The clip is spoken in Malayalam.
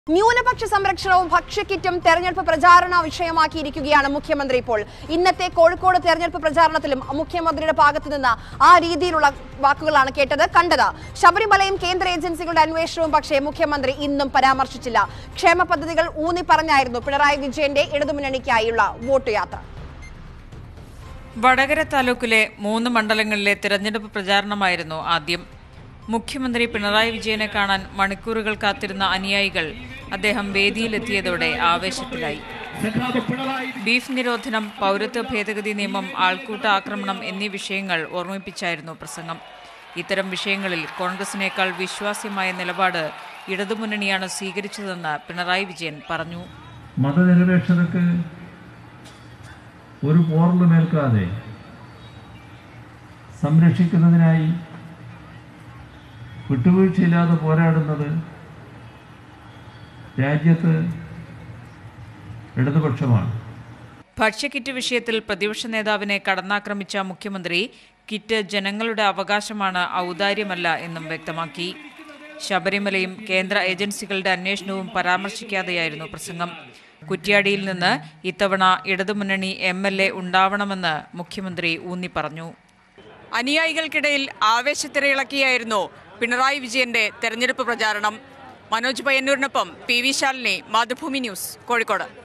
ന്യൂനപക്ഷ സംരക്ഷണവും ഭക്ഷ്യക്കിറ്റും തെരഞ്ഞെടുപ്പ് പ്രചാരണ വിഷയമാക്കിയിരിക്കുകയാണ് മുഖ്യമന്ത്രി ഇപ്പോൾ ഇന്നത്തെ കോഴിക്കോട് തെരഞ്ഞെടുപ്പ് പ്രചാരണത്തിലും മുഖ്യമന്ത്രിയുടെ ഭാഗത്തു നിന്ന് ആ രീതിയിലുള്ള വാക്കുകളാണ് കേട്ടത് കണ്ടത് ശബരിമലയും കേന്ദ്ര ഏജൻസികളുടെ അന്വേഷണവും പക്ഷേ മുഖ്യമന്ത്രി ഇന്നും പരാമർശിച്ചില്ല ക്ഷേമ പദ്ധതികൾ ഊന്നി പറഞ്ഞായിരുന്നു പിണറായി വിജയന്റെ ഇടതുമുന്നണിക്കായുള്ള വോട്ട് യാത്ര വടകര താലൂക്കിലെ മൂന്ന് മണ്ഡലങ്ങളിലെ തിരഞ്ഞെടുപ്പ് പ്രചാരണമായിരുന്നു ആദ്യം മുഖ്യമന്ത്രി പിണറായി വിജയനെ കാണാൻ മണിക്കൂറുകൾ കാത്തിരുന്ന അനുയായികൾ അദ്ദേഹം വേദിയിലെത്തിയതോടെ ആവേശത്തിലായി ബീഫ് നിരോധനം പൗരത്വ ഭേദഗതി നിയമം ആൾക്കൂട്ട ആക്രമണം എന്നീ വിഷയങ്ങൾ ഓർമ്മിപ്പിച്ചായിരുന്നു പ്രസംഗം ഇത്തരം വിഷയങ്ങളിൽ കോൺഗ്രസിനേക്കാൾ വിശ്വാസ്യമായ നിലപാട് ഇടതുമുന്നണിയാണ് സ്വീകരിച്ചതെന്ന് പിണറായി വിജയൻ പറഞ്ഞു മതനിരപേക്ഷതക്ക് ഒരു പോറലുമേൽക്കാതെ സംരക്ഷിക്കുന്നതിനായി വിട്ടുവീഴ്ചയില്ലാതെ പോരാടുന്നത് രാജ്യത്ത് ഇടതുപക്ഷമാണ് ഭക്ഷ്യക്കിറ്റ് വിഷയത്തിൽ പ്രതിപക്ഷ നേതാവിനെ കടന്നാക്രമിച്ച മുഖ്യമന്ത്രി കിറ്റ് ജനങ്ങളുടെ അവകാശമാണ് ഔദാര്യമല്ല എന്നും വ്യക്തമാക്കി ശബരിമലയും കേന്ദ്ര ഏജൻസികളുടെ അന്വേഷണവും പരാമർശിക്കാതെയായിരുന്നു പ്രസംഗം കുറ്റ്യാടിയിൽ നിന്ന് ഇത്തവണ ഇടതുമുന്നണി എം എൽ എ ഉണ്ടാവണമെന്ന് മുഖ്യമന്ത്രി ഊന്നി പറഞ്ഞു അനുയായികൾക്കിടയിൽ ആവേശത്തിരയിളക്കിയായിരുന്നു പിണറായി വിജയന്റെ തെരഞ്ഞെടുപ്പ് പ്രചാരണം മനോജ് പയ്യന്നൂരിനൊപ്പം P V Shalini Mathrubhumi news Kozhikode